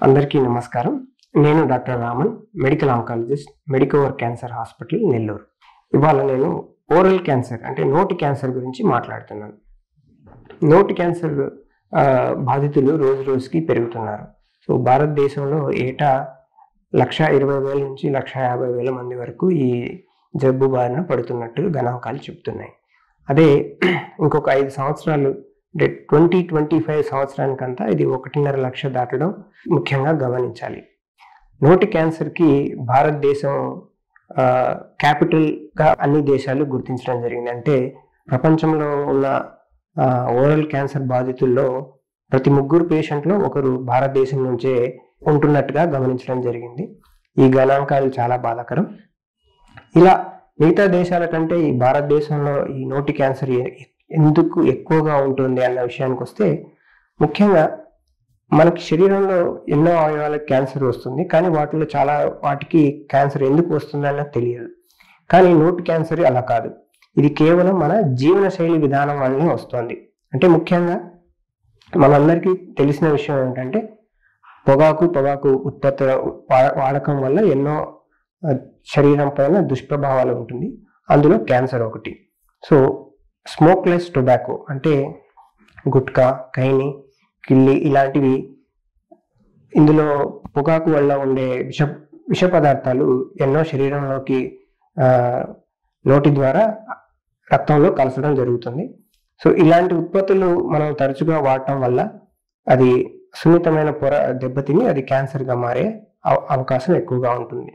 అందరికీ నమస్కారం నేను doctor Raman medical oncologist Medicover cancer hospital Nellore ఇవాళ నేను ఓరల్ క్యాన్సర్ అంటే నోటి క్యాన్సర్ గురించి మాట్లాడుతున్నాను నోటి క్యాన్సర్ ఆ, బాధితులు రోజు రోజుకి పెరుగుతున్నారు సో భారతదేశంలో ఏటా లక్ష ఇరవై వేల నుంచి లక్ష యాభై వేల మంది వరకు ఈ జబ్బు బారిన పడుతున్నట్టు గణాంకాలు చెప్తున్నాయి అదే ఇంకొక ఐదు సంవత్సరాలు అంటే ట్వంటీ ట్వంటీ ఫైవ్ సంవత్సరానికంతా ఇది ఒకటిన్నర లక్ష దాటడం ముఖ్యంగా గమనించాలి నోటి క్యాన్సర్కి భారతదేశం ఆ, క్యాపిటల్గా అన్ని దేశాలు గుర్తించడం జరిగింది అంటే ప్రపంచంలో ఉన్న ఆ, ఓరల్ క్యాన్సర్ బాధితుల్లో ప్రతి ముగ్గురు పేషెంట్లో ఒకరు భారతదేశం నుంచే ఉంటున్నట్టుగా గమనించడం జరిగింది ఈ గణాంకాలు చాలా బాధాకరం ఇలా మిగతా దేశాల కంటే ఈ భారతదేశంలో ఈ నోటి క్యాన్సర్ ఎ- ఎందుకు ఎక్కువగా ఉంటుంది అన్న విషయానికి వస్తే ముఖ్యంగా మనకి శరీరంలో ఎన్నో అవయవాలకు క్యాన్సర్ వస్తుంది కానీ వాటిలో చాలా వాటికి క్యాన్సర్ ఎందుకు వస్తుంది అన్నది తెలియదు కానీ నోటి క్యాన్సర్ అలా కాదు ఇది కేవలం మన జీవనశైలి విధానం వల్లనే వస్తుంది అంటే ముఖ్యంగా మనందరికీ తెలిసిన విషయం ఏంటంటే పొగాకు పొగాకు ఉత్పత్తుల వా- వాడకం వల్ల ఎన్నో ఆ, శరీరం పైన దుష్ప్రభావాలు ఉంటుంది అందులో క్యాన్సర్ ఒకటి సో స్మోక్లెస్ టొబాకో అంటే గుట్కా కైని కిల్లి ఇలాంటివి ఇందులో పొగాకు వల్ల ఉండే విష విష పదార్థాలు ఎన్నో శరీరంలోకి ఆ, నోటి ద్వారా రక్తంలో కలసడం జరుగుతుంది సో ఇలాంటి ఉత్పత్తులు మనం తరచుగా వాడటం వల్ల అది సున్నితమైన పొర దెబ్బతిని అది క్యాన్సర్గా మారే అవ- అవకాశం ఎక్కువగా ఉంటుంది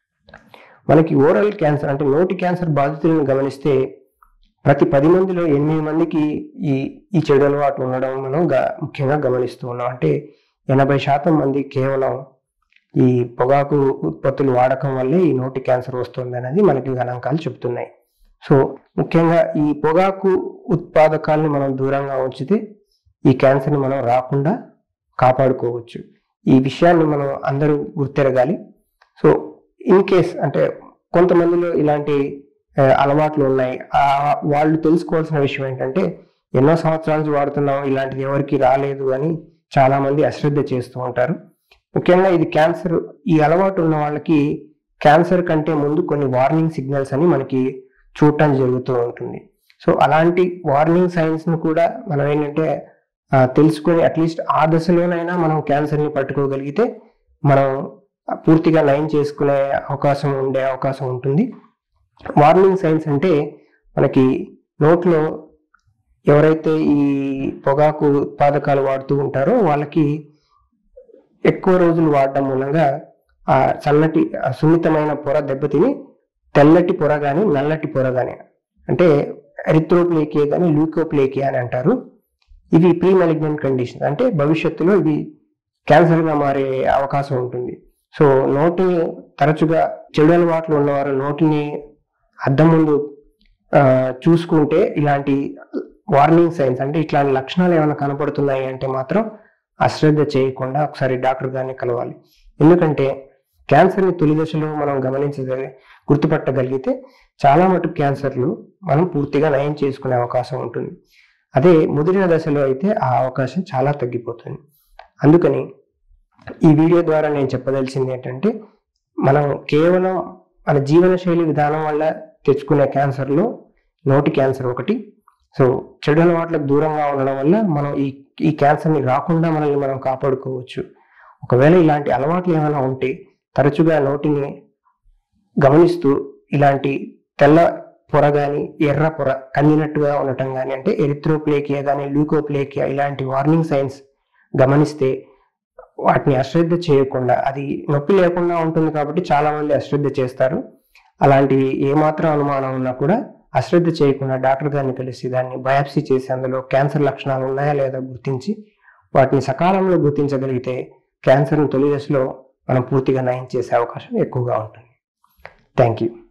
మనకి ఓరల్ క్యాన్సర్ అంటే నోటి క్యాన్సర్ బాధితులను గమనిస్తే ప్రతి పది మందిలో ఎనిమిది మందికి ఈ ఈ చెడు అలవాటు ఉండడం మనం గ- ముఖ్యంగా గమనిస్తూ ఉన్నాం అంటే ఎనభై శాతం మంది కేవలం ఈ పొగాకు ఉత్పత్తులు వాడకం వల్లే ఈ నోటి క్యాన్సర్ వస్తుంది అనేది మనకి గణాంకాలు చెప్తున్నాయి సో ముఖ్యంగా ఈ పొగాకు ఉత్పాదకాలను మనం దూరంగా ఉంచితే ఈ క్యాన్సర్ని మనం రాకుండా కాపాడుకోవచ్చు ఈ విషయాన్ని మనం అందరూ గుర్తెరగాలి సో ఇన్ కేస్ అంటే కొంతమందిలో ఇలాంటి ఆ, అలవాట్లు ఉన్నాయి ఆ, వాళ్ళు తెలుసుకోవాల్సిన విషయం ఏంటంటే ఎన్నో సంవత్సరాల నుంచి వాడుతున్నాం ఇలాంటిది ఎవరికి రాలేదు అని చాలా మంది అశ్రద్ధ చేస్తూ ఉంటారు ముఖ్యంగా ఇది క్యాన్సర్ ఈ అలవాటు ఉన్న వాళ్ళకి క్యాన్సర్ కంటే ముందు కొన్ని వార్నింగ్ సిగ్నల్స్ అని మనకి చూడటం జరుగుతూ ఉంటుంది సో అలాంటి వార్నింగ్ సైన్స్ ను కూడా మనం ఏంటంటే ఆ, తెలుసుకొని అట్లీస్ట్ ఆ దశలోనైనా మనం క్యాన్సర్ని పట్టుకోగలిగితే మనం పూర్తిగా నయం చేసుకునే అవకాశం ఉండే అవకాశం ఉంటుంది వార్నింగ్ సైన్స్ అంటే మనకి నోట్లో ఎవరైతే ఈ పొగాకు ఉత్పాదకాలు వాడుతూ ఉంటారో వాళ్ళకి ఎక్కువ రోజులు వాడడం మూలంగా ఆ సన్నటి ఆ సున్నితమైన పొర దెబ్బతిని తెల్లటి పొర కానీ నల్లటి పొర కానీ అంటే ఎరిథ్రోప్లేకియా కానీ ల్యూకోప్లేకియా అని అంటారు ఇవి ప్రీ మెలిగ్నెంట్ కండిషన్ అంటే భవిష్యత్తులో ఇవి క్యాన్సర్గా మారే అవకాశం ఉంటుంది సో నోటిని తరచుగా చెడు అలవాట్లు ఉన్నవారు నోటిని అద్దం ముందు ఆ, చూసుకుంటే ఇలాంటి వార్నింగ్ సైన్స్ అంటే ఇట్లాంటి లక్షణాలు ఏమైనా కనపడుతున్నాయి అంటే మాత్రం అశ్రద్ధ చేయకుండా ఒకసారి డాక్టర్ గారిని కలవాలి ఎందుకంటే క్యాన్సర్ని తొలి దశలో మనం గమనించగలి గుర్తుపట్టగలిగితే చాలా మటుకు క్యాన్సర్లు మనం పూర్తిగా నయం చేసుకునే అవకాశం ఉంటుంది అదే ముదిరిన దశలో అయితే ఆ అవకాశం చాలా తగ్గిపోతుంది అందుకని ఈ వీడియో ద్వారా నేను చెప్పదలిచింది ఏంటంటే మనం కేవలం మన జీవనశైలి విధానం వల్ల తెచ్చుకునే క్యాన్సర్లో నోటి క్యాన్సర్ ఒకటి సో చెడు అలవాట్లకు దూరంగా ఉండడం వల్ల మనం ఈ ఈ క్యాన్సర్ని రాకుండా మనల్ని మనం కాపాడుకోవచ్చు ఒకవేళ ఇలాంటి అలవాట్లు ఏమైనా ఉంటే తరచుగా నోటిని గమనిస్తూ ఇలాంటి తెల్ల పొర కానీ ఎర్ర పొర కందినట్టుగా ఉండటం కానీ అంటే ఎరిథ్రోప్లేకియా కానీ ల్యూకోప్లేకియా ఇలాంటి వార్నింగ్ సైన్స్ గమనిస్తే వాటిని అశ్రద్ధ చేయకుండా అది నొప్పి లేకుండా ఉంటుంది కాబట్టి చాలా మంది అశ్రద్ధ చేస్తారు అలాంటివి ఏమాత్రం అనుమానం ఉన్నా కూడా అశ్రద్ధ చేయకుండా డాక్టర్ గారిని కలిసి దాన్ని బయాప్సీ చేసి అందులో క్యాన్సర్ లక్షణాలు ఉన్నాయా లేదా గుర్తించి వాటిని సకాలంలో గుర్తించగలిగితే క్యాన్సర్ను తొలి దశలో మనం పూర్తిగా నయం చేసే అవకాశం ఎక్కువగా ఉంటుంది థ్యాంక్ యూ